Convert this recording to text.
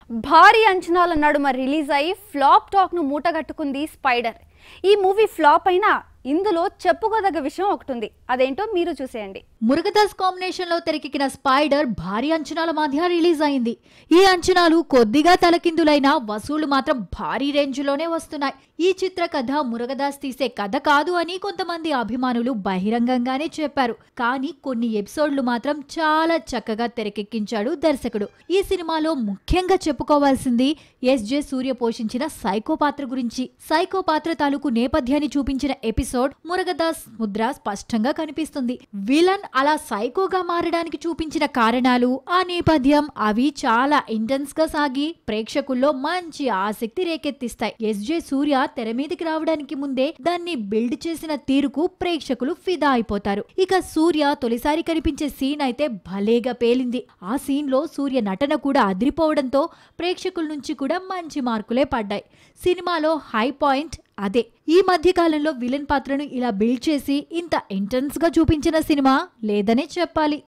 భారీ అంచనాల నడుమ రిలీజ్ అయి ఫ్లాప్ టాక్ ను మూటగట్టుకుంది స్పైడర్ ఈ మూవీ ఫ్లాప్ అయినా ఇందులో చెప్పుకోదగ్గ విషయం ఒకటి ఉంది అదేంటో మీరు చూసేయండి మురుగదాస్ కాంబినేషన్ లో తెరకెక్కిన స్పైడర్ భారీ అంచనాల మధ్య రిలీజ్ అయింది ఈ అంచనాలు కొద్దిగా తలకిందులైనా వసూళ్లు మాత్రం భారీ రేంజ్ లోనే వస్తున్నాయి ఈ చిత్ర కథ మురుగదాస్ తీసే కథ కాదు అని కొంతమంది అభిమానులు బహిరంగంగానే చెప్పారు కానీ కొన్ని ఎపిసోడ్లు మాత్రం చాలా చక్కగా తెరకెక్కించాడు దర్శకుడు ఈ సినిమాలో ముఖ్యంగా చెప్పుకోవాల్సింది ఎస్జే సూర్య పోషించిన సైకో పాత్ర గురించి సైకో పాత్ర తాలూకు నేపథ్యాన్ని చూపించిన ఎపిసోడ్ మురుగదాస్ ముద్ర స్పష్టంగా కనిపిస్తుంది విలన్ అలా సైకోగా మారడానికి చూపించిన కారణాలు ఆ నేపథ్యం అవి చాలా ఇంటెన్స్ గా సాగి ప్రేక్షకుల్లో మంచి ఆసక్తి రేకెత్తిస్తాయి ఎస్జే సూర్య తెర మీదకి రావడానికి ముందే దాన్ని బిల్డ్ చేసిన తీరుకు ప్రేక్షకులు ఫిదా అయిపోతారు ఇక సూర్య తొలిసారి కనిపించే సీన్ అయితే భలేగా పేలింది ఆ సీన్ లో సూర్య నటన కూడా అదిరిపోవడంతో ప్రేక్షకుల నుంచి కూడా మంచి మార్కులే పడ్డాయి సినిమాలో హై పాయింట్ అదే ఈ మధ్య కాలంలో విలన్ పాత్రను ఇలా బిల్డ్ చేసి ఇంత ఇంటెన్స్ గా చూపించిన సినిమా లేదనే చెప్పాలి